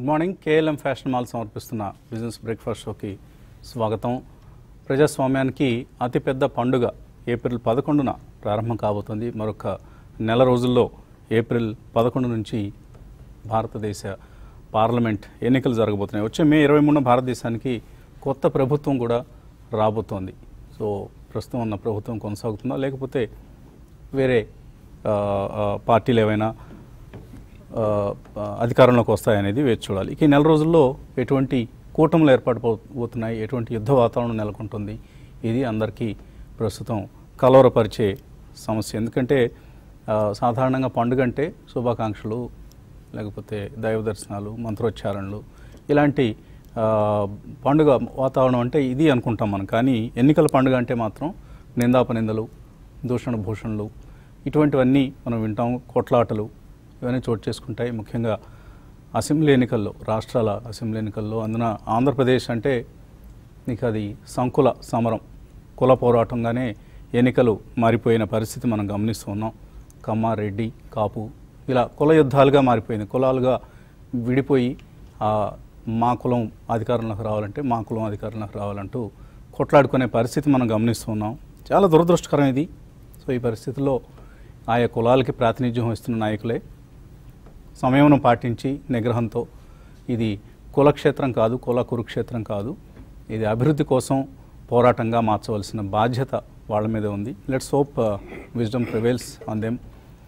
Good morning KLM fashion mall సమర్పిస్తున్న business breakfast షోకి స్వాగతం ప్రజాస్వామ్యానికి అతిపెద్ద పండుగ ఏప్రిల్ పదకొండున ప్రారంభం కాబోతుంది మరొక నెల రోజుల్లో ఏప్రిల్ పదకొండు నుంచి భారతదేశ పార్లమెంట్ ఎన్నికలు జరగబోతున్నాయి వచ్చే మే ఇరవై మూడున భారతదేశానికి కొత్త ప్రభుత్వం కూడా రాబోతోంది సో ప్రస్తుతం ఉన్న ప్రభుత్వం కొనసాగుతుందా లేకపోతే వేరే ఆ, ఆ, పార్టీలు ఏవైనా ఆ, ఆ, అధికారంలోకి వస్తాయనేది వేచి చూడాలి ఇక ఈ నెల రోజుల్లో ఎటువంటి కూటములు ఏర్పడిపోతున్నాయి ఎటువంటి యుద్ధ వాతావరణం నెలకొంటుంది ఇది అందరికీ ప్రస్తుతం కలవరపరిచే సమస్య ఎందుకంటే ఆ, సాధారణంగా పండుగ అంటే శుభాకాంక్షలు లేకపోతే దైవ దర్శనాలు మంత్రోచ్చారణలు ఇలాంటి ఆ, పండుగ వాతావరణం అంటే ఇది అనుకుంటాం మనం కానీ ఎన్నికల పండుగ అంటే మాత్రం నిందాపనిందలు దూషణ భూషణలు ఇటువంటివన్నీ మనం వింటాం కొట్లాటలు ఇవన్నీ చోటు చేసుకుంటాయి ముఖ్యంగా అసెంబ్లీ ఎన్నికల్లో రాష్ట్రాల అసెంబ్లీ ఎన్నికల్లో అందున ఆంధ్రప్రదేశ్ అంటే నీకు అది సంకుల సమరం కుల పోరాటంగానే ఎన్నికలు మారిపోయిన పరిస్థితి మనం గమనిస్తూ ఉన్నాం కమ్మ రెడ్డి కాపు ఇలా కుల యుద్ధాలుగా మారిపోయింది కులాలుగా విడిపోయి ఆ మా కులం అధికారంలోకి రావాలంటే మా కులం అధికారంలోకి రావాలంటూ కొట్లాడుకునే పరిస్థితి మనం గమనిస్తూ ఉన్నాం చాలా దురదృష్టకరం ఇది సో ఈ పరిస్థితుల్లో ఆయా కులాలకి ప్రాతినిధ్యం వహిస్తున్న నాయకులే సంయమనం పాటించి నిగ్రహంతో ఇది కులక్షేత్రం కాదు కుల కురుక్షేత్రం కాదు ఇది అభివృద్ధి కోసం పోరాటంగా మార్చవలసిన బాధ్యత వాళ్ళ మీద ఉంది let's hope wisdom prevails on them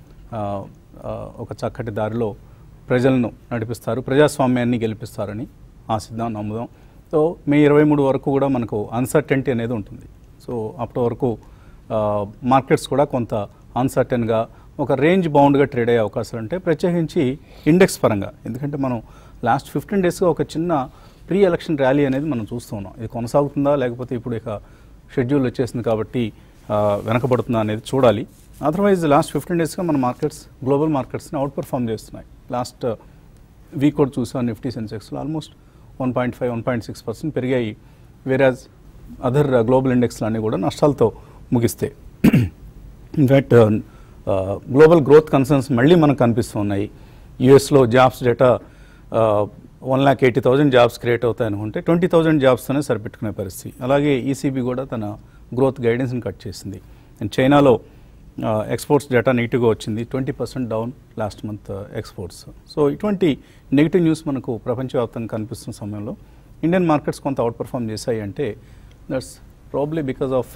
ఒక చక్కటి దారిలో ప్రజలను నడిపిస్తారు ప్రజాస్వామ్యాన్ని గెలిపిస్తారని ఆశిద్దాం నమ్ముదాం సో మే ఇరవై మూడు వరకు కూడా మనకు అన్సర్టెంటీ అనేది ఉంటుంది సో అప్పటి వరకు మార్కెట్స్ కూడా కొంత అన్సర్టెన్గా ఒక రేంజ్ బౌండ్గా ట్రేడ్ అయ్యే అవకాశాలు ఉంటాయి ప్రత్యేకించి ఇండెక్స్ పరంగా ఎందుకంటే మనం లాస్ట్ ఫిఫ్టీన్ డేస్గా ఒక చిన్న ప్రీ ఎలక్షన్ ర్యాలీ అనేది మనం చూస్తూ ఉన్నాం ఇది కొనసాగుతుందా లేకపోతే ఇప్పుడు ఇక షెడ్యూల్ వచ్చేసింది కాబట్టి ఆ, వెనకబడుతుందా అనేది చూడాలి అదర్వైజ్ లాస్ట్ ఫిఫ్టీన్ డేస్గా మన మార్కెట్స్ గ్లోబల్ మార్కెట్స్ని అవుట్ పర్ఫామ్ చేస్తున్నాయి లాస్ట్ వీక్ కూడా చూసాం నిఫ్టీ సెన్సెక్స్లో almost one point five one point six percent పెరిగాయి వేరాజ్ అదర్ గ్లోబల్ ఇండెక్స్లు అన్నీ కూడా నష్టాలతో ముగిస్తే ఇన్ఫ్యాక్ట్ గ్లోబల్ గ్రోత్ కన్సర్న్స్ మళ్ళీ మనకు కనిపిస్తూ ఉన్నాయి యూఎస్లో jobs data one lakh eighty thousand jobs create అవుతాయి అనుకుంటే ట్వంటీ థౌజండ్ జాబ్స్తోనే సరిపెట్టుకునే పరిస్థితి అలాగే ఈసీబీ కూడా తన గ్రోత్ గైడెన్స్ని కట్ చేసింది అండ్ చైనాలో ఎక్స్పోర్ట్స్ డేటా నెగిటివ్గా వచ్చింది twenty percent down last month exports so ఇటువంటి నెగిటివ్ న్యూస్ మనకు ప్రపంచవ్యాప్తంగా కనిపిస్తున్న సమయంలో ఇండియన్ మార్కెట్స్ కొంత అవుట్ పర్ఫామ్ చేశాయి అంటే that's probably because of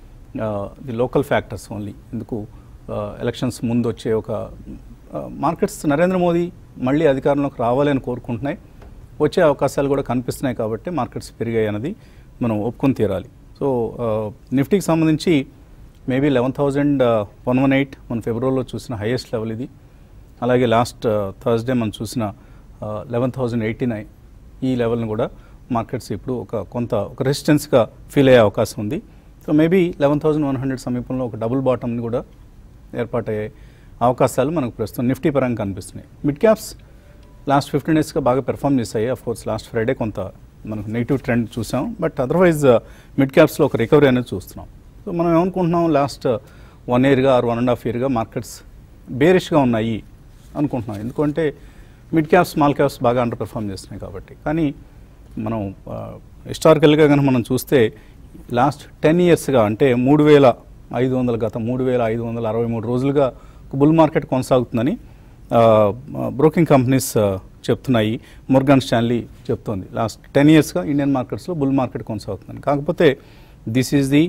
the local factors only ఎందుకు ఎలక్షన్స్ ముందు వచ్చే ఒక మార్కెట్స్ నరేంద్ర మోదీ మళ్ళీ అధికారంలోకి రావాలని కోరుకుంటున్నాయి వచ్చే అవకాశాలు కూడా కనిపిస్తున్నాయి కాబట్టి మార్కెట్స్ పెరిగాయి అన్నది మనం ఒప్పుకొని తీరాలి సో నిఫ్టీకి సంబంధించి maybe eleven thousand one one eight మన ఫిబ్రవరిలో చూసిన హైయెస్ట్ లెవెల్ ఇది అలాగే లాస్ట్ థర్స్డే మనం చూసిన లెవెన్ థౌజండ్ ఎయిటీ నైన్ ఈ లెవెల్ని కూడా మార్కెట్స్ ఇప్పుడు ఒక కొంత ఒక రెసిస్టెన్స్గా ఫీల్ అయ్యే అవకాశం ఉంది so maybe eleven thousand one hundred సమీపంలో ఒక డబుల్ బాటమ్ని కూడా ఏర్పాటయ్యే అవకాశాలు మనకు ప్రస్తుతం నిఫ్టీ పరంగా కనిపిస్తున్నాయి మిడ్ క్యాప్స్ లాస్ట్ ఫిఫ్టీన్ డేస్గా బాగా పెర్ఫామ్ చేశాయి అఫ్ కోర్స్ లాస్ట్ ఫ్రైడే కొంత మనకు నెగిటివ్ ట్రెండ్ చూసాం బట్ అదర్వైజ్ మిడ్ క్యాప్స్లో ఒక రికవరీ అనేది చూస్తున్నాం సో మనం ఏమనుకుంటున్నాం లాస్ట్ వన్ ఇయర్గా ఆర్ వన్ అండ్ హాఫ్ ఇయర్గా మార్కెట్స్ బేరిష్గా ఉన్నాయి అనుకుంటున్నాం ఎందుకంటే మిడ్ క్యాప్స్ స్మాల్ క్యాప్స్ బాగా అండర్ పెర్ఫామ్ చేస్తున్నాయి కాబట్టి కానీ మనం హిస్టారికల్గా కనుక మనం చూస్తే లాస్ట్ టెన్ ఇయర్స్గా అంటే మూడు వేల ఐదు వందల గత మూడు వేల ఐదు వందల అరవై మూడు రోజులుగా ఒక బుల్ మార్కెట్ కొనసాగుతుందని బ్రోకింగ్ కంపెనీస్ చెప్తున్నాయి ముర్గాన్ స్టాన్లీ చెప్తోంది లాస్ట్ టెన్ ఇయర్స్గా ఇండియన్ మార్కెట్స్లో బుల్ మార్కెట్ కొనసాగుతుందని కాకపోతే this is the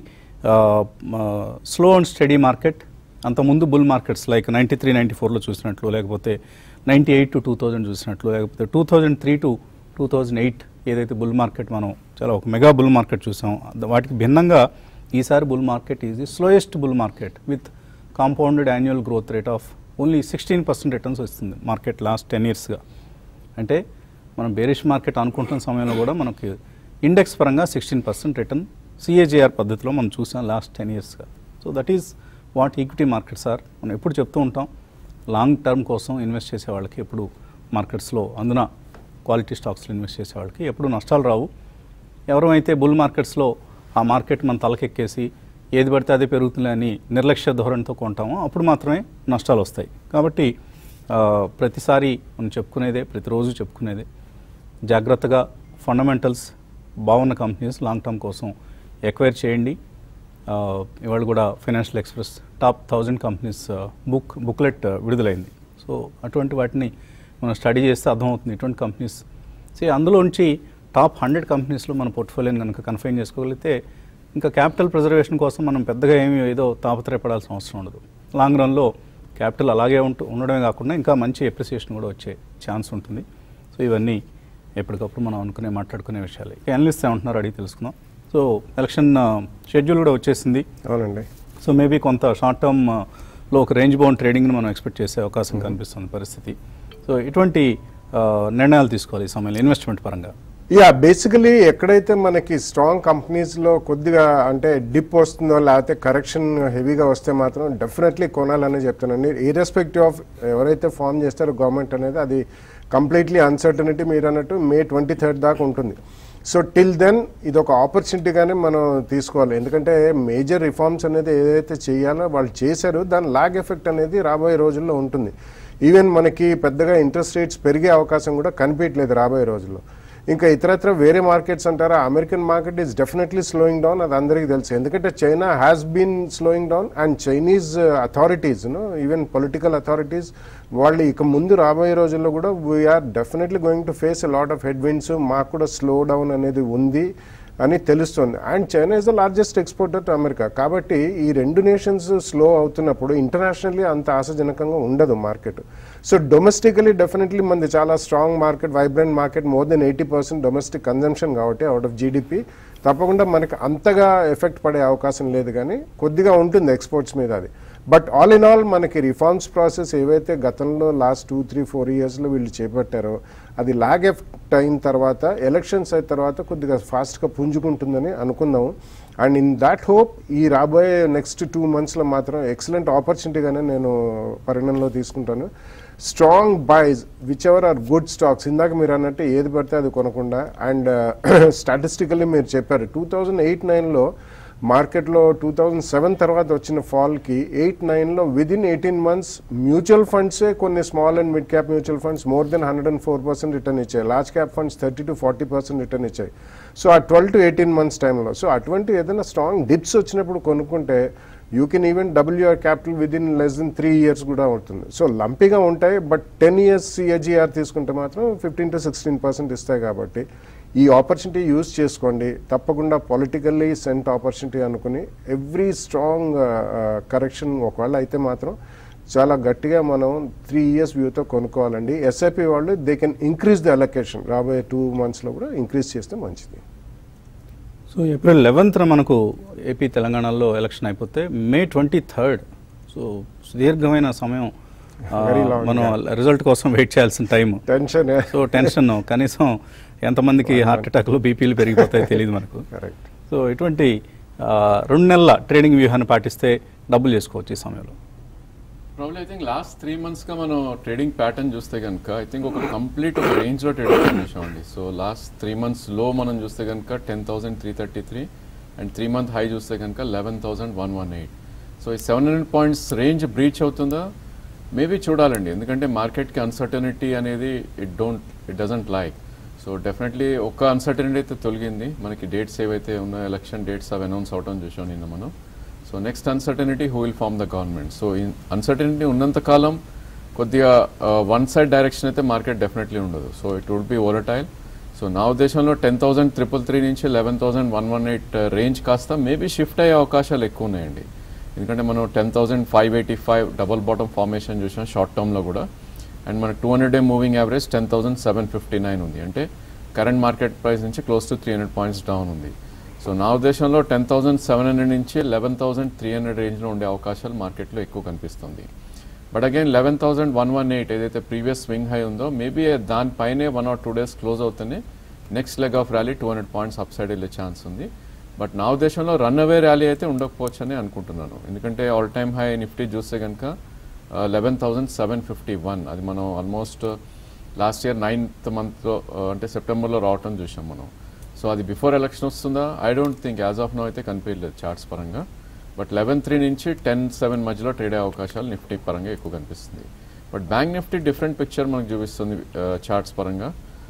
slow and steady market అంతకుముందు bull markets like ninety three ninety ఫోర్లో చూసినట్లు లేకపోతే ninety eight to two thousand చూసినట్లు లేకపోతే two thousand three to two thousand eight ఏదైతే బుల్ మార్కెట్ మనం చాలా ఒక మెగా బుల్ మార్కెట్ చూసాం అద- వాటికి భిన్నంగా ఈసారి bull market is the slowest bull market with compounded annual growth rate of only sixteen percent returns వస్తుంది మార్కెట్ లాస్ట్ టెన్ ఇయర్స్గా అంటే మనం బేరిష్ మార్కెట్ అనుకుంటున్న సమయంలో కూడా మనకి ఇండెక్స్ పరంగా సిక్స్టీన్ పర్సెంట్ రిటర్న్ సిఏజేఆర్ పద్ధతిలో మనం చూసాం లాస్ట్ టెన్ ఇయర్స్గా so that is what equity markets are మనం ఎప్పుడు చెప్తూ ఉంటాం లాంగ్ టర్మ్ కోసం ఇన్వెస్ట్ చేసే వాళ్ళకి ఎప్పుడు మార్కెట్స్లో అందున క్వాలిటీ స్టాక్స్లో ఇన్వెస్ట్ చేసే వాళ్ళకి ఎప్పుడు నష్టాలు రావు ఎవరైతే బుల్ మార్కెట్స్లో ఆ మార్కెట్ మన తలకెక్కేసి ఏది పడితే అదే పెరుగుతుంది అని నిర్లక్ష్య ధోరణితో కొంటామో అప్పుడు మాత్రమే నష్టాలు వస్తాయి కాబట్టి ఆ, ప్రతిసారి మనం చెప్పుకునేదే ప్రతిరోజు చెప్పుకునేదే జాగ్రత్తగా ఫండమెంటల్స్ బాగున్న కంపెనీస్ లాంగ్ టర్మ్ కోసం ఎక్వైర్ చేయండి ఆ, ఇవాళ కూడా financial express top thousand companies book booklet విడుదలైంది సో అటువంటి వాటిని మనం స్టడీ చేస్తే అర్థమవుతుంది ఇటువంటి కంపెనీస్ సో అందులోంచి టాప్ హండ్రెడ్ కంపెనీస్లో మన పోర్ట్ఫోలియోని కనుక కన్ఫైన్ చేసుకోగలిగితే ఇంకా క్యాపిటల్ ప్రిజర్వేషన్ కోసం మనం పెద్దగా ఏమీ ఏదో తాపత్రయపడాల్సిన అవసరం ఉండదు లాంగ్ రన్లో క్యాపిటల్ అలాగే ఉంటూ ఉండడమే కాకుండా ఇంకా మంచి ఎప్రిసియేషన్ కూడా వచ్చే ఛాన్స్ ఉంటుంది సో ఇవన్నీ ఎప్పటికప్పుడు మనం అనుకునే మాట్లాడుకునే విషయాలు అనలిస్ట్ ఏమంటున్నారు అడిగి తెలుసుకుందాం సో ఎలక్షన్ షెడ్యూల్ కూడా వచ్చేసింది అవునండి సో మేబీ కొంత షార్ట్ టర్మ్ లో ఒక రేంజ్ బౌండ్ ట్రేడింగ్ని మనం ఎక్స్పెక్ట్ చేసే అవకాశం కనిపిస్తుంది పరిస్థితి సో ఇటువంటి ఆ, నిర్ణయాలు తీసుకోవాలి ఈ సమయంలో ఇన్వెస్ట్మెంట్ పరంగా యా బేసికలీ ఎక్కడైతే మనకి స్ట్రాంగ్ కంపెనీస్లో కొద్దిగా అంటే డిప్ వస్తుందో లేకపోతే కరెక్షన్ హెవీగా వస్తే మాత్రం డెఫినెట్లీ కొనాలని చెప్తానండి ఇర్రెస్పెక్టివ్ ఆఫ్ ఎవరైతే ఫామ్ చేస్తారో గవర్నమెంట్ అనేది అది కంప్లీట్లీ అన్సర్టనిటీ మీరు అన్నట్టు మే ట్వంటీ థర్డ్ దాకా ఉంటుంది సో టిల్ దెన్ ఇది ఒక ఆపర్చునిటీగానే మనం తీసుకోవాలి ఎందుకంటే మేజర్ రిఫార్మ్స్ అనేది ఏదైతే చేయాలో వాళ్ళు చేశారో దాని లాగ్ ఎఫెక్ట్ అనేది రాబోయే రోజుల్లో ఉంటుంది ఈవెన్ మనకి పెద్దగా ఇంట్రెస్ట్ రేట్స్ పెరిగే అవకాశం కూడా కనిపించట్లేదు రాబోయే రోజుల్లో ఇంకా ఇతరత్ర వేరే మార్కెట్స్ అంటారా American market is definitely slowing down అది అందరికీ తెలుసు ఎందుకంటే China has been slowing down and Chinese authorities even political authorities వాళ్ళు ఇక ముందు రాబోయే రోజుల్లో కూడా we're definitely going to face a lot of headwinds మాకు కూడా స్లో డౌన్ అనేది ఉంది అని తెలుస్తుంది and China is the largest exporter to America కాబట్టి ఈ రెండు నేషన్స్ స్లో అవుతున్నప్పుడు ఇంటర్నేషనల్లీ అంత ఆశాజనకంగా ఉండదు మార్కెట్ సో డొమెస్టికలీ డెఫినెట్లీ మనది చాలా strong market vibrant market more than eighty percent domestic consumption కాబట్టి అవుట్ ఆఫ్ జీడిపి తప్పకుండా మనకి అంతగా ఎఫెక్ట్ పడే అవకాశం లేదు కానీ కొద్దిగా ఉంటుంది ఎక్స్పోర్ట్స్ మీద అది బట్ ఆల్ ఇన్ ఆల్ మనకి రిఫార్మ్స్ ప్రాసెస్ ఏవైతే గతంలో లాస్ట్ టూ త్రీ ఫోర్ ఇయర్స్లో వీళ్ళు చేపట్టారో అది లాగ్ ఎఫెక్ట్ అయిన తర్వాత ఎలక్షన్స్ అయిన తర్వాత కొద్దిగా ఫాస్ట్గా పుంజుకుంటుందని అనుకుందాము అండ్ ఇన్ దాట్ హోప్ ఈ రాబోయే నెక్స్ట్ టూ మంత్స్లో మాత్రం ఎక్సలెంట్ ఆపర్చునిటీగానే నేను పరిగణనలో తీసుకుంటాను strong buys whichever are good stocks ఇందాక మీరు అన్నట్టు ఏది పడితే అది కొనకుండా అండ్ స్టాటిస్టికల్లీ మీరు చెప్పారు టూ థౌజండ్ ఎయిట్ నైన్లో మార్కెట్లో టూ థౌజండ్ సెవెన్ తర్వాత వచ్చిన ఫాల్కి ఎయిట్ నైన్లో విదిన్ ఎయిటీన్ మంత్స్ మ్యూచువల్ ఫండ్సే కొన్ని small and mid cap mutual funds more than hundred and four percent return ఇచ్చాయి large cap funds thirty to forty percent return ఇచ్చాయి సో ఆ ట్వెల్వ్ టు ఎయిటీన్ మంత్స్ టైంలో so అటువంటి ఏదైనా strong dips వచ్చినప్పుడు కొనుక్కుంటే you can even double your capital within less than three years కూడా అవుతుంది సో లంపీగా ఉంటాయి బట్ టెన్ ఇయర్స్ సిఏజిఆర్ తీసుకుంటే మాత్రం ఫిఫ్టీన్ టు సిక్స్టీన్ పర్సెంట్ ఇస్తాయి కాబట్టి ఈ ఆపర్చునిటీ యూజ్ చేసుకోండి తప్పకుండా పొలిటికల్లీ సెంట్ ఆపర్చునిటీ అనుకుని ఎవ్రీ స్ట్రాంగ్ కరెక్షన్ ఒకవేళ అయితే మాత్రం చాలా గట్టిగా మనం త్రీ ఇయర్స్ వ్యూతో కొనుక్కోవాలండి ఎస్ఐపి వాళ్ళు they can increase the allocation రాబోయే టూ మంత్స్లో కూడా ఇంక్రీజ్ చేస్తే మంచిది సో ఏప్రిల్ లెవెన్త్న మనకు ఏపీ తెలంగాణలో ఎలక్షన్ అయిపోతే మే ట్వంటీ థర్డ్ సో సుదీర్ఘమైన సమయం ఆ, Very long, మనం yeah. రిజల్ట్ కోసం వెయిట్ చేయాల్సిన టైం టెన్షన్ సో టెన్షన్ కనీసం ఎంతమందికి హార్ట్ అటాక్లు బీపీలు పెరిగిపోతాయో తెలియదు మనకు కరెక్ట్ సో ఇటువంటి ఆ, రెండు నెలల ట్రేడింగ్ వ్యూహాన్ని పాటిస్తే డబ్బులు చేసుకోవచ్చు ఈ సమయంలో probably I think last three మంత్స్గా మనం ట్రేడింగ్ ప్యాటర్న్ చూస్తే కనుక ఐ థింక్ ఒక కంప్లీట్ ఒక రేంజ్లో ట్రేడింగ్ చేసామండి సో లాస్ట్ త్రీ మంత్స్ లో మనం చూస్తే కనుక ten thousand three thirty three and three month high చూస్తే కనుక eleven thousand one one eight so ఈ seven hundred points range breach అవుతుందా మేబీ చూడాలండి ఎందుకంటే మార్కెట్కి అన్సర్టనిటీ అనేది it don't it doesn't like so definitely ఒక్క అన్సర్టనిటీ అయితే తొలగింది మనకి డేట్స్ ఏవైతే ఉన్నాయో ఎలక్షన్ డేట్స్ అవి అనౌన్స్ అవటం చూసాం నిన్న మనం so next uncertainty who will form the government so uncertainty ఉన్నంత కాలం కొద్దిగా వన్ సైడ్ డైరెక్షన్ అయితే మార్కెట్ డెఫినెట్లీ ఉండదు so it would be volatile so నా ఉద్దేశంలో టెన్ థౌసండ్ త్రిపుల్ త్రీ నుంచి eleven thousand one one eight range కాస్త maybe shift అయ్యే అవకాశాలు ఎక్కువ ఉన్నాయండి ఎందుకంటే మనం ten thousand five eighty five double bottom formation చూసాం షార్ట్ టర్మ్లో కూడా అండ్ మన two hundred day moving average ten thousand seven fifty nine ఉంది అంటే కరెంట్ మార్కెట్ ప్రైస్ నుంచి close to three hundred points down ఉంది సో నా ఉద్దేశంలో టెన్ థౌసండ్ సెవెన్ హండ్రెడ్ నుంచి లెవెన్ థౌసండ్ త్రీ హండ్రెడ్ రేంజ్లో ఉండే అవకాశాలు మార్కెట్లో ఎక్కువ కనిపిస్తుంది but again eleven thousand one one eight ఏదైతే ప్రీవియస్ స్వింగ్ హై ఉందో మేబీ దానిపైనే one or two days close అవుతూనే next leg of rally two hundred points up side వెళ్ళే ఛాన్స్ ఉంది బట్ నా ఉద్దేశంలో రన్ అవే ర్యాలీ అయితే ఉండకపోవచ్చు అని అనుకుంటున్నాను ఎందుకంటే ఆల్ టైమ్ హై నిఫ్టీ చూస్తే కనుక eleven thousand seven fifty one అది మనం ఆల్మోస్ట్ లాస్ట్ ఇయర్ నైన్త్ మంత్లో అంటే సెప్టెంబర్లో రావటం చూసాం మనం సో అది బిఫోర్ ఎలక్షన్ వస్తుందా I don't think as of now అయితే కనిపించలేదు చార్ట్స్ పరంగా బట్ లెవెన్ త్రీ నుంచి టెన్ సెవెన్ మధ్యలో ట్రేడ్ అయ్యే అవకాశాలు నిఫ్టీ పరంగా ఎక్కువ కనిపిస్తుంది but bank Nifty different picture మనకు చూపిస్తుంది చార్ట్స్ పరంగా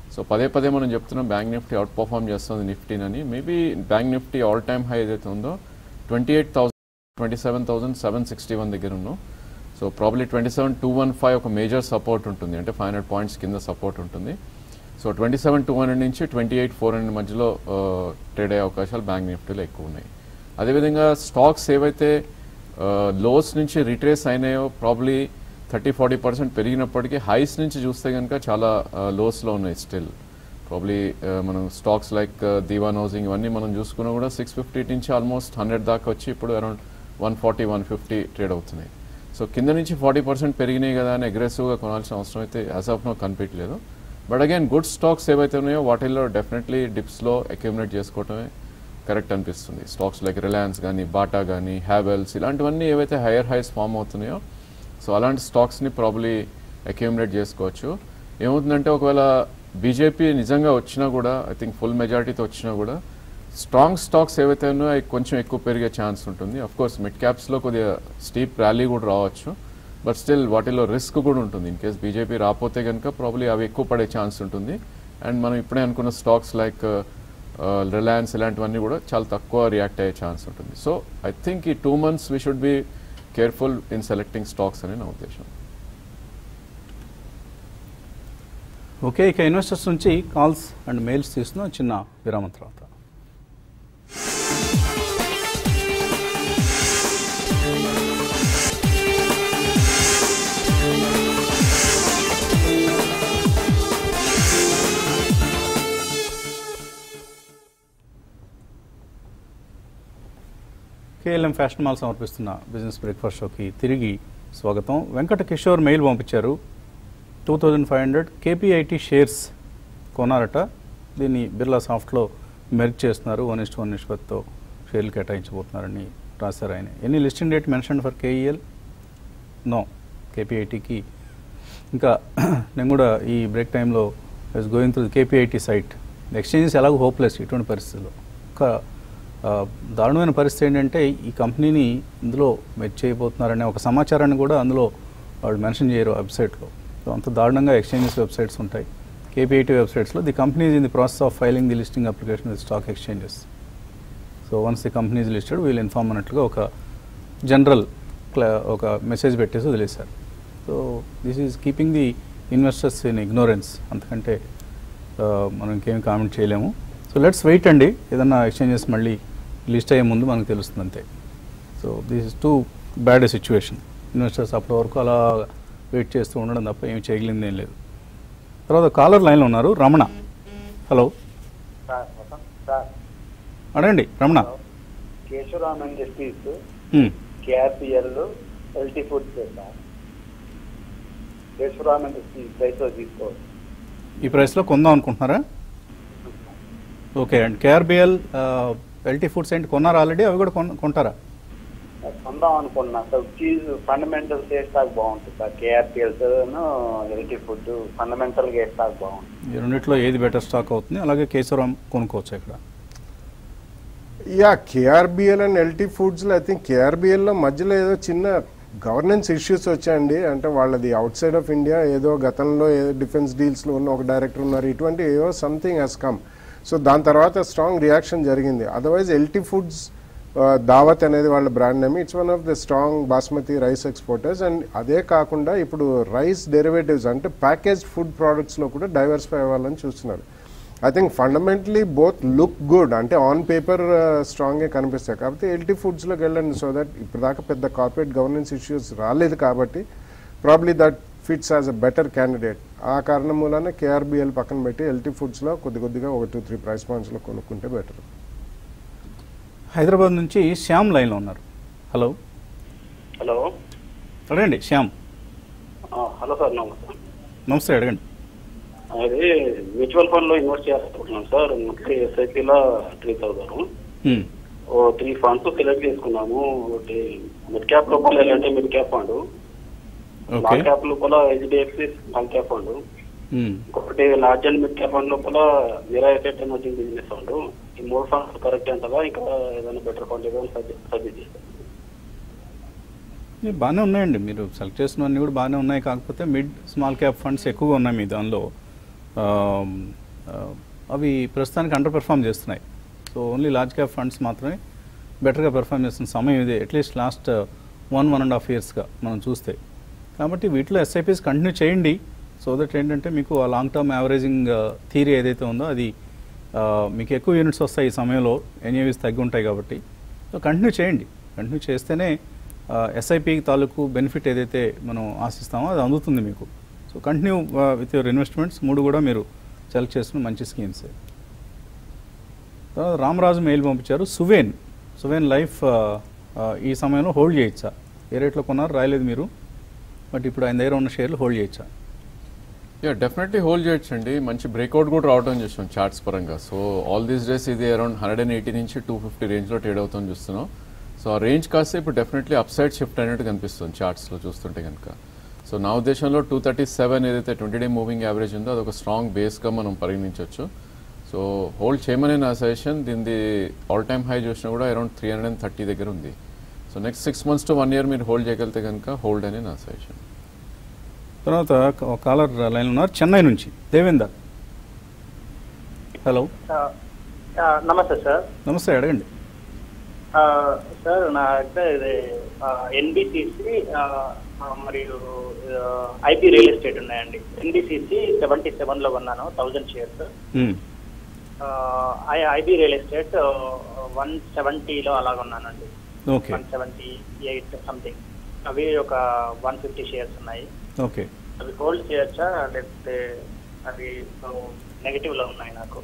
సో పదే పదే మనం చెప్తున్నాం బ్యాంక్ నిఫ్టీ అవుట్ పర్ఫామ్ చేస్తుంది నిఫ్టీనని maybe bank Nifty all time high ఏదైతే ఉందో twenty eight thousand twenty seven thousand seven sixty one దగ్గర ఉన్నాం so probably twenty seven two one five ఒక మేజర్ సపోర్ట్ ఉంటుంది అంటే ఫైవ్ హండ్రెడ్ పాయింట్స్ కింద సపోర్ట్ ఉంటుంది so twenty seven two hundred నుంచి ట్వంటీ ఎయిట్ ఫోర్ హండ్రెడ్ మధ్యలో trade అయ్యే అవకాశాలు బ్యాంక్ నిఫ్టీలో ఎక్కువ ఉన్నాయి అదేవిధంగా స్టాక్స్ ఏవైతే లోస్ నుంచి రిట్రేస్ అయినాయో ప్రాబ్లీ థర్టీ ఫార్టీ పర్సెంట్ పెరిగినప్పటికీ హైస్ నుంచి చూస్తే కనుక చాలా లోస్లో ఉన్నాయి స్టిల్ ప్రాబ్లీ మనం స్టాక్స్ లైక్ దీవాన్ హౌసింగ్ ఇవన్నీ మనం చూసుకున్నా కూడా సిక్స్ ఫిఫ్టీ నుంచి ఆల్మోస్ట్ హండ్రెడ్ దాకా వచ్చి ఇప్పుడు around one forty one fifty trade అవుతున్నాయి సో కింద నుంచి ఫార్టీ పర్సెంట్ పెరిగినాయి కదా అని అగ్రెసివ్గా కొనాల్సిన అవసరం అయితే యాజ్ ఆఫ్ నో కనిపించలేదు బట్ అగైన్ గుడ్ స్టాక్స్ ఏవైతే ఉన్నాయో వాటిల్లో డెఫినెట్లీ డిప్స్లో అక్యూమినేట్ చేసుకోవటమే కరెక్ట్ అనిపిస్తుంది స్టాక్స్ లైక్ రిలయన్స్ కానీ బాటా కానీ హ్యావెల్స్ ఇలాంటివన్నీ ఏవైతే హైయర్ హైస్ ఫామ్ అవుతున్నాయో సో అలాంటి స్టాక్స్ని ప్రాబ్లీ అక్యూమిలేట్ చేసుకోవచ్చు ఏమవుతుందంటే ఒకవేళ బీజేపీ నిజంగా వచ్చినా కూడా ఐ థింక్ ఫుల్ మెజారిటీతో వచ్చినా కూడా స్ట్రాంగ్ స్టాక్స్ ఏవైతే ఉన్నాయో అవి కొంచెం ఎక్కువ పెరిగే ఛాన్స్ ఉంటుంది అఫ్ కోర్స్ మిడ్ క్యాప్స్లో కొద్దిగా స్టీప్ ర్యాలీ కూడా రావచ్చు బట్ స్టిల్ వాటిలో రిస్క్ కూడా ఉంటుంది ఇన్ కేస్ బీజేపీ రాకపోతే కనుక ప్రాబ్లీ అవి ఎక్కువ పడే ఛాన్స్ ఉంటుంది అండ్ మనం ఇప్పుడే అనుకున్న స్టాక్స్ లైక్ రిలయన్స్ ఇలాంటివన్నీ కూడా చాలా తక్కువ రియాక్ట్ అయ్యే ఛాన్స్ ఉంటుంది సో ఐ థింక్ ఈ two months we should be careful in selecting stocks అని నా ఉద్దేశం ఓకే ఇక ఇన్వెస్టర్స్ నుంచి కాల్స్ అండ్ మెయిల్స్ తీసుకున్న చిన్న విరామం తర్వాత కేఎల్ఎం ఫ్యాషన్ మాల్ సమర్పిస్తున్న బిజినెస్ బ్రేక్ఫాస్ట్ షోకి తిరిగి స్వాగతం వెంకట కిషోర్ మెయిల్ పంపించారు two thousand five hundred KPIT shares కొన్నారట దీన్ని బిర్లా సాఫ్ట్లో మెర్జ్ చేస్తున్నారు వన్ ఇస్ట్ వన్ నిష్పత్తితో షేర్లు కేటాయించబోతున్నారని రాశారు ఆయన any listing date mention for KEL no కేపీఐటీకి ఇంకా నేను కూడా ఈ బ్రేక్ టైంలో is going through KPIT site exchanges ఎలాగో హోప్లెస్ ఇటువంటి పరిస్థితుల్లో ఒక ఆ, దారుణమైన పరిస్థితి ఏంటంటే ఈ కంపెనీని ఇందులో మెచ్ చేయబోతున్నారనే ఒక సమాచారాన్ని కూడా అందులో వాళ్ళు మెన్షన్ చేయరు వెబ్సైట్లో సో అంత దారుణంగా ఎక్స్చేంజెస్ వెబ్సైట్స్ ఉంటాయి కేపీఐటీ వెబ్సైట్స్లో the company in the process of filing the listing application with stock exchanges so once the company is listed we'll inform అన్నట్లుగా ఒక జనరల్ ఒక మెసేజ్ పెట్టేసి వదిలేశారు so this is keeping the investors in ignorance అంతకంటే ఆ, మనం ఇంకేం comment చేయలేము సో లెట్స్ వెయిట్ అండి ఏదన్నా ఎక్స్చేంజెస్ మళ్ళీ లిస్ట్ అయ్యే ముందు మనకు తెలుస్తుంది అంతే so this is too bad situation investors అప్పటి వరకు అలా వెయిట్ చేస్తూ ఉండడం తప్ప ఏమి చేయగలిగింది ఏం లేదు తర్వాత కాలర్ లైన్లో ఉన్నారు Ramana hello sir Vasant sir అడగండి రమణ కేశవరామ్ ఇండస్ట్రీస్ హ్మ్. KRBL LT foods sir Keshavram industries ప్రైస్లో తీసుకోవచ్చు ఈ ప్రైస్లో కొందాం అనుకుంటున్నారా okay and KRBL LT foods ఏంటి కొన్నారా ఆల్రెడీ అవి కూడా కొన్- కొంటారా కొందాం అనుకున్నా సార్ చీజ్ ఫండమెంటల్ ఏ స్టాక్ బాగుంటుంది సార్ కేఆర్పిఎల్స్ ఎల్టీ ఫుడ్ ఫండమెంటల్గా ఏ స్టాక్ బాగుంటుంది ఈ రెండిట్లో ఏది బెటర్ స్టాక్ అవుతుంది అలాగే కేశవరామ్ కొనుక్కోవచ్చు ఇక్కడ యా కేఆర్బిఎల్ అండ్ ఎల్టీ ఫుడ్స్లో ఐ థింక్ కేఆర్బిఎల్లో మధ్యలో ఏదో చిన్న గవర్నెన్స్ ఇష్యూస్ వచ్చాయండి అంటే వాళ్ళది అవుట్ సైడ్ ఆఫ్ ఇండియా ఏదో గతంలో ఏదో డిఫెన్స్ డీల్స్లో ఉన్న ఒక డైరెక్టర్ ఉన్నారు ఇటువంటి ఏదో సంథింగ్ హెస్ కమ్ సో దాని తర్వాత స్ట్రాంగ్ రియాక్షన్ జరిగింది అదర్వైజ్ ఎల్టీ ఫుడ్స్ దావత్ అనేది వాళ్ళ brand name it's one of the strong basmati rice exporters and అదే కాకుండా ఇప్పుడు రైస్ డెరివేటివ్స్ అంటే ప్యాకేజ్ ఫుడ్ ప్రోడక్ట్స్లో కూడా డైవర్సిఫై అవ్వాలని చూస్తున్నారు I think fundamentally both look good అంటే ఆన్ పేపర్ స్ట్రాంగే కనిపిస్తాయి కాబట్టి ఎల్టీ ఫుడ్స్లోకి వెళ్ళండి సో దట్ ఇప్పటిదాకా పెద్ద కార్పొరేట్ గవర్నెన్స్ ఇష్యూస్ రాలేదు కాబట్టి probably that fits as a better candidate ఆ కారణం మూలన కేఆర్బిఎల్ పక్కన పెట్టి ఎల్టీ ఫుడ్స్లో కొద్ది కొద్దిగా ఒక టూ త్రీ ప్రైస్ పాయింట్స్లో కొనుక్కుంటే బెటర్ హైదరాబాద్ నుంచి శ్యామ్ లైన్లో ఉన్నారు హలో హలో అడగండి శ్యామ్ హలో సార్ నమస్తే నమస్తే అడగండి అది మ్యూచువల్ ఫండ్ లో ఇన్వెస్ట్ చేయాలనుకుంటున్నాను సార్ మంత్లీ ఎస్ఐపిలో త్రీ థౌసండ్ హ్మ్. ఓ త్రీ ఫండ్స్ సెలెక్ట్ చేసుకున్నాము ఒకటి మిడ్ క్యాప్ లోపల వెళ్ళంటే mid cap fund okay small cap లోపల హెచ్డిఎఫ్సి స్మాల్ క్యాప్ ఫండ్ హ్మ్. ఇంకొకటి large and mid cap fund లోపల zero effect emerging business fund ఈ మూడు ఫండ్స్ కరెక్ట్ అంటారా ఇంకా ఏదైనా బెటర్ ఫండ్ ఏదైనా సజెస్ట్ చేస్తారు ఇవి బాగానే ఉన్నాయండి మీరు సెలెక్ట్ చేసినవన్నీ కూడా బాగానే ఉన్నాయి కాకపోతే మిడ్ స్మాల్ క్యాప్ ఫండ్స్ ఎక్కువగా ఉన్నాయి మీ దానిలో ఆమ్, ఆ, అవి ప్రస్తుతానికి అండర్ పెర్ఫామ్ చేస్తున్నాయి so only large cap funds మాత్రమే బెటర్గా పెర్ఫామ్ చేస్తున్న సమయం ఇదే at least last one one and half ఇయర్స్గా మనం చూస్తే కాబట్టి వీటిలో ఎస్ఐపీస్ కంటిన్యూ చేయండి సో దట్ ఏంటంటే మీకు ఆ లాంగ్ టర్మ్ యావరేజింగ్ థీరీ ఏదైతే ఉందో అది ఆ, మీకు ఎక్కువ యూనిట్స్ వస్తాయి ఈ సమయంలో ఎన్ఏవీస్ తగ్గి ఉంటాయి కాబట్టి సో కంటిన్యూ చేయండి కంటిన్యూ చేస్తేనే ఎస్ఐపి తాలూకు బెనిఫిట్ ఏదైతే మనం ఆశిస్తామో అది అందుతుంది మీకు so continue with your investments మూడు కూడా మీరు సెలెక్ట్ చేసుకున్న మంచి స్కీమ్స్ తర్వాత రామరాజు మెయిల్ పంపించారు సువేన్ సువేన్ లైఫ్ ఆ, ఆ, ఈ సమయంలో హోల్డ్ చేయొచ్చా ఏ రేట్లో కొన్నారు రాయలేదు మీరు బట్ ఇప్పుడు ఆయన దగ్గర ఉన్న షేర్లు హోల్డ్ చేయొచ్చా యా డెఫినెట్లీ హోల్డ్ చేయొచ్చు అండి మంచి బ్రేక్అవుట్ కూడా రావడం చూసాం చార్ట్స్ పరంగా సో ఆల్ దీస్ డేస్ ఇది అరౌండ్ హండ్రెడ్ అండ్ ఎయిటీ నుంచి టూ ఫిఫ్టీ రేంజ్లో ట్రేడ్ అవుతాం చూస్తున్నాం సో ఆ రేంజ్ కాస్త ఇప్పుడు డెఫినెట్లీ అప్ సైడ్ షిఫ్ట్ అయినట్టు కనిపిస్తుంది చార్ట్స్లో చూస్తుంటే కనుక సో నా ఉద్దేశంలో టూ థర్టీ సెవెన్ ఏదైతే ట్వంటీ డే మూవింగ్ యావరేజ్ ఉందో అదొక స్ట్రాంగ్ బేస్గా మనం పరిగణించవచ్చు సో హోల్డ్ చేయమని నా సజెషన్ దీనిది ఆల్ టైమ్ హై చూసినా కూడా around three hundred and thirty దగ్గర ఉంది so next six months to one year మీరు హోల్డ్ చేయగలిగితే కనుక హోల్డ్ అని నా సజెషన్ తర్వాత ఒక కాలర్ లైన్ ఉన్నారు చెన్నై నుంచి దేవేందర్ హలో ఆ, ఆ, నమస్తే సార్ నమస్తే అడగండి ఆ, సార్ నా దగ్గర ఇది ఎన్బిసిసి మరియు ఐపీ రియల్ ఎస్టేట్ ఉన్నాయండి ఎన్బిసిసి సెవెంటీ సెవెన్లో కొన్నాను థౌజండ్ షేర్స్ మ్మ్. ఐబీ రియల్ ఎస్టేట్ వన్ సెవెంటీలో అలా కొన్నానండి okay one seventy eight something అవి ఒక వన్ ఫిఫ్టీ షేర్స్ ఉన్నాయి ఓకే అవి హోల్డ్ చేయొచ్చా లేకపోతే అవి నెగిటివ్లో ఉన్నాయి నాకు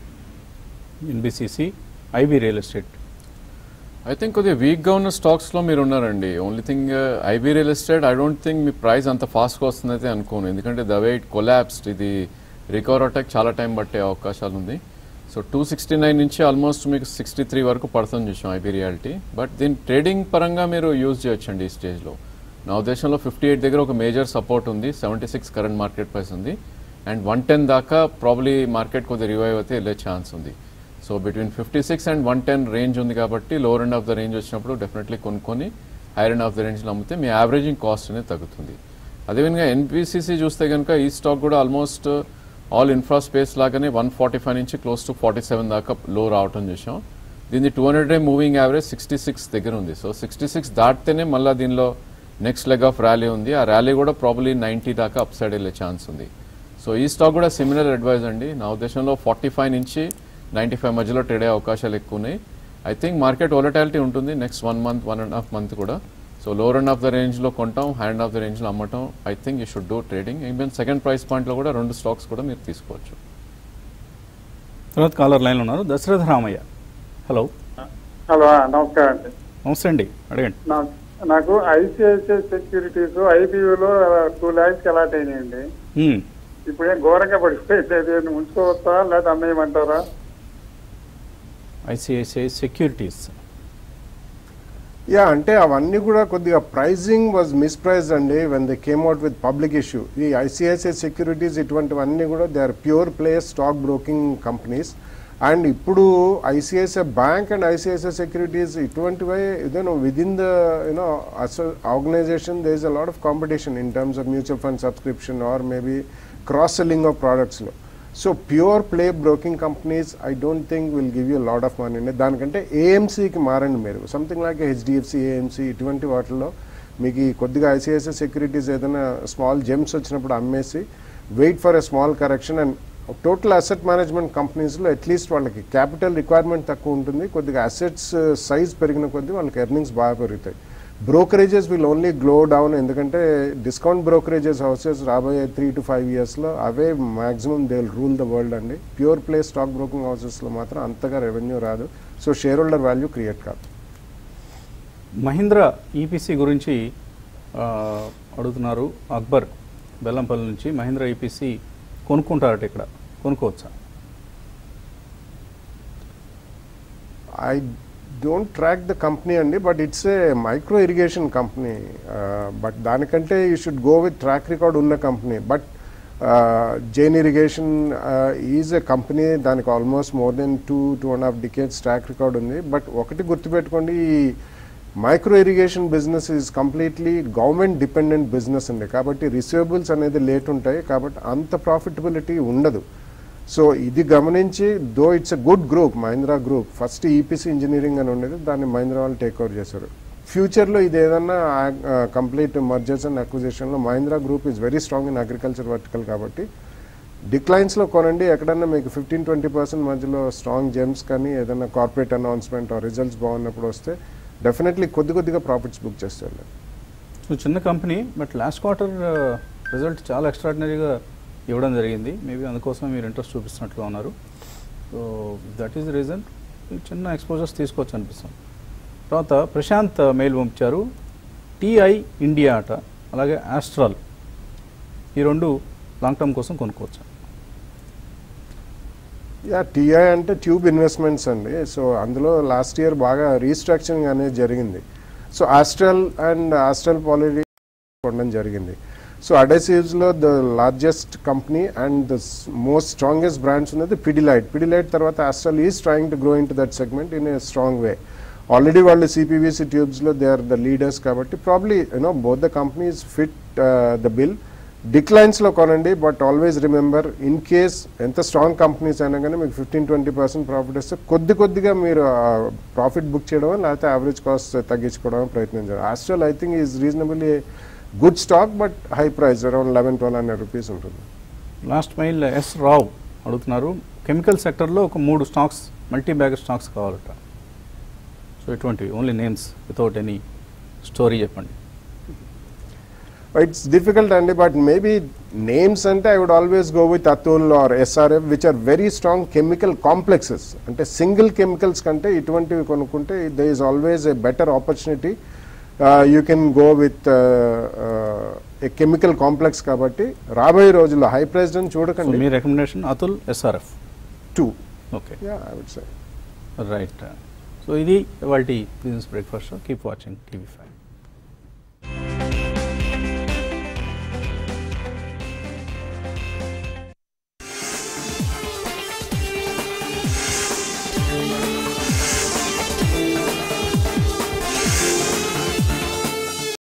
NBCC IB real estate I think కొద్దిగా వీక్గా ఉన్న స్టాక్స్లో మీరు ఉన్నారండి only thing IB real estate I don't think మీ ప్రైస్ అంత ఫాస్ట్గా వస్తుందైతే అనుకోను ఎందుకంటే ద వే ఇట్ కొలాప్స్డ్ ఇది రికవర్ అటాక్ చాలా టైం పట్టే అవకాశాలు ఉంది సో టూ సిక్స్టీ నైన్ నుంచి ఆల్మోస్ట్ మీకు సిక్స్టీ త్రీ వరకు పడుతుంది చూసాం ఐబీ రియాలిటీ బట్ దీని ట్రేడింగ్ పరంగా మీరు యూజ్ చేయొచ్చండి ఈ స్టేజ్లో నా ఉద్దేశంలో ఫిఫ్టీ ఎయిట్ దగ్గర ఒక మేజర్ సపోర్ట్ ఉంది seventy six current market price ఉంది అండ్ వన్ టెన్ దాకా ప్రాబ్లీ మార్కెట్ కొద్దిగా రివైవ్ అయితే వెళ్ళే ఛాన్స్ ఉంది so between fifty six and one ten range ఉంది కాబట్టి lower end of the range వచ్చినప్పుడు డెఫినెట్లీ కొనుక్కొని హైర్ ఎండ్ ఆఫ్ ద రేంజ్లో అమ్మితే మీ యావరేజింగ్ కాస్ట్ అనేది తగ్గుతుంది అదేవిధంగా ఎన్పిసిసి చూస్తే కనుక ఈ స్టాక్ కూడా ఆల్మోస్ట్ ఆల్ ఇన్ఫ్రా స్పేస్ లాగానే వన్ ఫార్టీ ఫైవ్ నుంచి క్లోజ్ టు ఫార్టీ సెవెన్ దాకా లో రావటం చూసాం దీని two hundred day moving average sixty six దగ్గర ఉంది సో సిక్స్టీ సిక్స్ దాటితేనే మళ్ళీ దీనిలో నెక్స్ట్ లెగ్ ఆఫ్ ర్యాలీ ఉంది ఆ ర్యాలీ కూడా ప్రాబ్లీ నైంటీ దాకా అప్ సైడ్ వెళ్ళే ఛాన్స్ ఉంది సో ఈ స్టాక్ కూడా సిమిలర్ అడ్వైజ్ అండి నా ఉద్దేశంలో ఫార్టీ ఫైవ్ నుంచి నైంటీ ఫైవ్ మధ్యలో ట్రేడ్ అయ్యే అవకాశాలు ఎక్కువ ఉన్నాయి ఐ థింక్ మార్కెట్ వొలటాలిటీ ఉంటుంది next one month one and half month కూడా so lower end of the రేంజ్లో కొంటాం హ్యాండ్ ఆఫ్ ద రేంజ్లో అమ్మటం I think you should do trading even second price పాయింట్లో కూడా రెండు స్టాక్స్ కూడా మీరు తీసుకోవచ్చు తర్వాత కాలర్ లైన్లో ఉన్నారు దశరథ రామయ్య హలో హలో నమస్కారం అండి నమస్తే అండి అడగండి నా- నాకు ఐసిఐసిఐ సెక్యూరిటీస్ ఐబీయూలో టూ ల్యాక్స్ అలాట్ అయినాయండి మ్మ్. ఇప్పుడేం ఘోరంగా పడిపోయింది అది ఉంచుకోవచ్చా లేదా అమ్మేయమంటారా ఐసిఐసిఐ సెక్యూరిటీస్ యా అంటే అవన్నీ కూడా కొద్దిగా ప్రైజింగ్ వాజ్ మిస్ప్రైజ్డ్ అండి when they came out with public issue ఈ ఐసిఐసిఐ సెక్యూరిటీస్ ఇటువంటివన్నీ కూడా they are pure play stock broking companies and ఇప్పుడు ICICI bank and ICICI securities ఇటువంటివే you know with in the you know organization they is a lot of competition in terms of mutual fund subscription or maybe cross selling of ప్రోడక్ట్స్లో so pure play broking companies I don't think will give you lot of money అండి దానికంటే ఏఎంసీకి మారండి మీరు something like HDFC AMC ఇటువంటి వాటిల్లో మీకు ఈ కొద్దిగా ఐసిఐసిఐ సెక్యూరిటీస్ ఏదైనా స్మాల్ జెమ్స్ వచ్చినప్పుడు అమ్మేసి wait for a small correction and total asset management కంపెనీస్లో అట్లీస్ట్ వాళ్ళకి క్యాపిటల్ రిక్వైర్మెంట్ తక్కువ ఉంటుంది కొద్దిగా అసెట్స్ సైజ్ పెరిగిన కొద్దీ వాళ్ళకి ఎర్నింగ్స్ బాగా పెరుగుతాయి brokerages will only glow down ఎందుకంటే డిస్కౌంట్ బ్రోకరేజెస్ హౌసెస్ రాబోయే త్రీ టు ఫైవ్ ఇయర్స్లో అవే maximum they will rule the world అండి ప్యూర్ ప్లే స్టాక్ బ్రోకింగ్ హౌసెస్లో మాత్రం అంతగా రెవెన్యూ రాదు so share holder value create కాదు మహీంద్రా ఈపీసీ గురించి ఆ, అడుగుతున్నారు అక్బర్ బెల్లంపల్లి నుంచి మహీంద్రా ఈపీసీ కొనుక్కుంటారట ఇక్కడ కొనుక్కోవచ్చా I don't track the company అండి but it's a micro irrigation company but దానికంటే you should go with track record ఉన్న company but Jain irrigation is a company దానికి almost more than two two and half decades track record ఉంది but ఒకటి గుర్తుపెట్టుకోండి ఈ మైక్రో ఇరిగేషన్ business is completely government dependent business అండి కాబట్టి రిసీవబుల్స్ అనేది లేట్ ఉంటాయి కాబట్టి అంత ప్రాఫిటబిలిటీ ఉండదు సో ఇది గమనించి though it's a good group Mahindra group first EPC engineering అని ఉండేది దాన్ని మహీంద్రా వాళ్ళు టేక్ ఓవర్ చేశారు ఫ్యూచర్లో ఇది ఏదన్నా కంప్లీట్ మర్జర్స్ అండ్ అక్విజిషన్లో Mahindra group is very strong in agriculture vertical కాబట్టి డిక్లైన్స్లో కొనండి ఎక్కడన్నా మీకు ఫిఫ్టీన్ ట్వంటీ పర్సెంట్ మధ్యలో స్ట్రాంగ్ జెమ్స్ కానీ ఏదైనా కార్పొరేట్ అనౌన్స్మెంట్ రిజల్ట్స్ బాగున్నప్పుడు వస్తే డెఫినెట్లీ కొద్ది కొద్దిగా ప్రాఫిట్స్ బుక్ చేస్తారు సో చిన్న company but last quarter result చాలా ఎక్స్ట్రాడినరీగా ఇవ్వడం జరిగింది మేబీ అందుకోసం మీరు ఇంట్రెస్ట్ చూపిస్తున్నట్లుగా ఉన్నారు so that is the reason చిన్న ఎక్స్పోజర్స్ తీసుకోవచ్చు అనిపిస్తుంది తర్వాత ప్రశాంత్ మెయిల్ పంపించారు టీఐ ఇండియా అట అలాగే ఆస్ట్రాల్ ఈ రెండు లాంగ్ టర్మ్ కోసం కొనుక్కోవచ్చు యా టీఐ అంటే ట్యూబ్ ఇన్వెస్ట్మెంట్స్ అండి సో అందులో లాస్ట్ ఇయర్ బాగా రీస్ట్రక్చరింగ్ అనేది జరిగింది సో ఆస్ట్రల్ అండ్ ఆస్ట్రల్ పాలిటీ కొనడం జరిగింది సో అడెసివ్స్లో the largest company and the most strongest brands ఉన్నది పిడిలైట్ పిడిలైట్ తర్వాత Astral is trying to grow in to that segment in a strong way already వాళ్ళు సిపివిసి ట్యూబ్స్లో దే ఆర్ ద లీడర్స్ కాబట్టి probably you know both the companies fit the bill డిక్లైన్స్లో కొనండి but always remember in case ఎంత strong companies అయినా కానీ మీకు fifteen twenty percent profit వస్తే కొద్ది కొద్దిగా మీరు ప్రాఫిట్ బుక్ చేయడం లేకపోతే యావరేజ్ కాస్ట్ తగ్గించుకోవడం ప్రయత్నించారు Astral I think is reasonably good stock but high price around eleven twelve hundred rupees ఉంటుంది లాస్ట్ మైల్ ఎస్ రావ్ అడుగుతున్నారు కెమికల్ సెక్టర్లో ఒక మూడు స్టాక్స్ మల్టీ బ్యాగర్ స్టాక్స్ కావాలట సో ఇటువంటివి only names without any story చెప్పండి ఇట్స్ డిఫికల్ట్ అండి but maybe names అంటే I would always go with Atul or SRF which are very strong chemical complexes అంటే సింగిల్ కెమికల్స్ కంటే ఇటువంటివి కొనుక్కుంటే they is always a better opportunity you can go with a chemical complex కాబట్టి రాబోయే రోజుల్లో high price అని so చూడకండి మీ recommendation Atul SRF too okay yeah I would say right so ఇది వాళ్ళ business breakfast keep watching TV five